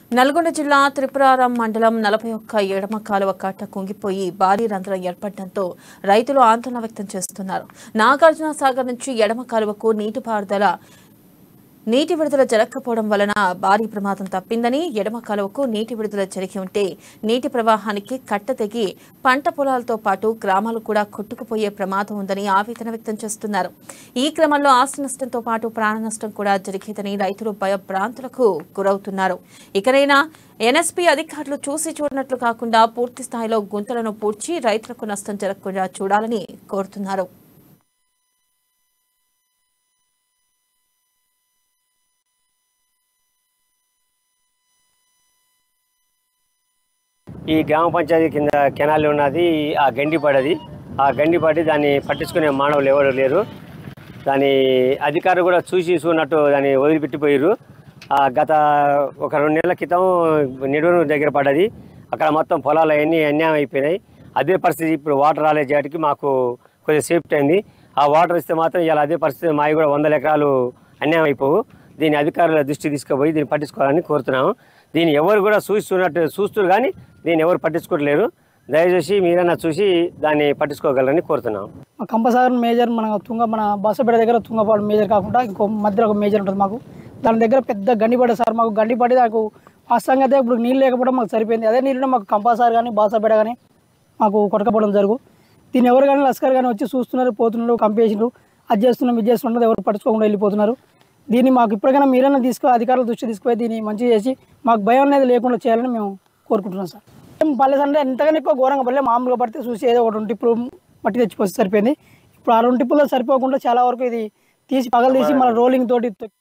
నల్గొండ జిల్లా త్రిపురారం మండలం నలభై ఒక్క ఎడమ కాలువ కట్ట కుంగిపోయి భారీ రంధ్రం ఏర్పడడంతో రైతులు ఆందోళన వ్యక్తం చేస్తున్నారు నాగార్జున సాగర్ నుంచి ఎడమ కాలువకు నీటిపారుదల నీటి విడుదల జరగకపోవడం వలన భారీ ప్రమాదం తప్పిందని ఎడమ కాలువకు నీటి విడుదల జరిగి ఉంటే నీటి ప్రవాహానికి కట్ట తెగి పంట పొలాలతో పాటు గ్రామాలు కూడా కొట్టుకుపోయే ప్రమాదం ఉందని ఆవేదన వ్యక్తం చేస్తున్నారు ఈ క్రమంలో ఆస్తి నష్టంతో పాటు ప్రాణ నష్టం కూడా జరిగేదని రైతులు భయభ్రాంతులకు గురవుతున్నారు ఇకనైనా ఎన్ఎస్పీ అధికారులు చూసి చూడనట్లు కాకుండా పూర్తి స్థాయిలో గుంతలను పూడ్చి రైతులకు నష్టం జరగకుండా చూడాలని కోరుతున్నారు ఈ గ్రామ పంచాయతీ కింద కెనాల్ ఉన్నది ఆ గండి పడది ఆ గండి పడి దాన్ని పట్టించుకునే మానవులు ఎవరు లేరు దాని అధికారులు కూడా చూసి చూడనట్టు దాన్ని వదిలిపెట్టిపోయారు ఆ గత ఒక రెండు నెలల క్రితం నిడురు దగ్గర పడ్డది అక్కడ మొత్తం పొలాలు అవన్నీ అన్యాయం అయిపోయినాయి అదే పరిస్థితి ఇప్పుడు వాటర్ రాలేచేటికి మాకు కొద్దిగా సేఫ్టీ అయింది ఆ వాటర్ ఇస్తే మాత్రం ఇలా అదే పరిస్థితి మావి కూడా వందల ఎకరాలు అన్యాయం అయిపోవు దీని అధికారుల దృష్టి తీసుకుపోయి దీన్ని పట్టించుకోవాలని కోరుతున్నాము దీన్ని ఎవరు కూడా చూసి చూడట్టు చూస్తున్నారు కానీ దీన్ని ఎవరు పట్టించుకోవట్లేరు దయచేసి మీరైనా చూసి దాన్ని పట్టించుకోగలరని కోరుతున్నాం మా కంపసాగర్ మేజర్ మన తుంగ మన బసపేట దగ్గర తుంగపాడు మేజర్ కాకుండా ఇంకో మధ్యలో ఒక మేజర్ ఉంటుంది మాకు దాని దగ్గర పెద్ద గండిపడి సార్ మాకు గండిపడి నాకు వాస్తవంగా అయితే ఇప్పుడు నీళ్ళు లేకపోవడం మాకు సరిపోయింది అదే నీళ్ళు మాకు కంపసాగర్ కానీ బాసపేట కానీ మాకు కొట్టకపోవడం జరుగు దీన్ని ఎవరు కానీ లస్కర్ కానీ వచ్చి చూస్తున్నారు పోతున్నారు కంపేసినారు అది చేస్తున్నాం ఇది చేస్తున్నారు ఎవరు పట్టించుకోకుండా వెళ్ళిపోతున్నారు దీన్ని మాకు ఇప్పటికైనా మీరైనా తీసుకో అధికారుల దృష్టి తీసుకుపోయి దీన్ని మంచిగా చేసి మాకు భయం అనేది లేకుండా చేయాలని మేము కోరుకుంటున్నాం సార్ ఏం పర్లేదు అంటే ఎంతగానో ఎక్కువ ఘోరంగా పడలేదు మామూలుగా పడితే చూసి ఏదో ఒక రెండు టిప్పులు మట్టి తెచ్చిపోతే సరిపోయింది ఇప్పుడు ఆ రెండు టిప్పుల్లో సరిపోకుండా చాలా వరకు ఇది తీసి పగలు తీసి మన రోలింగ్ తోటి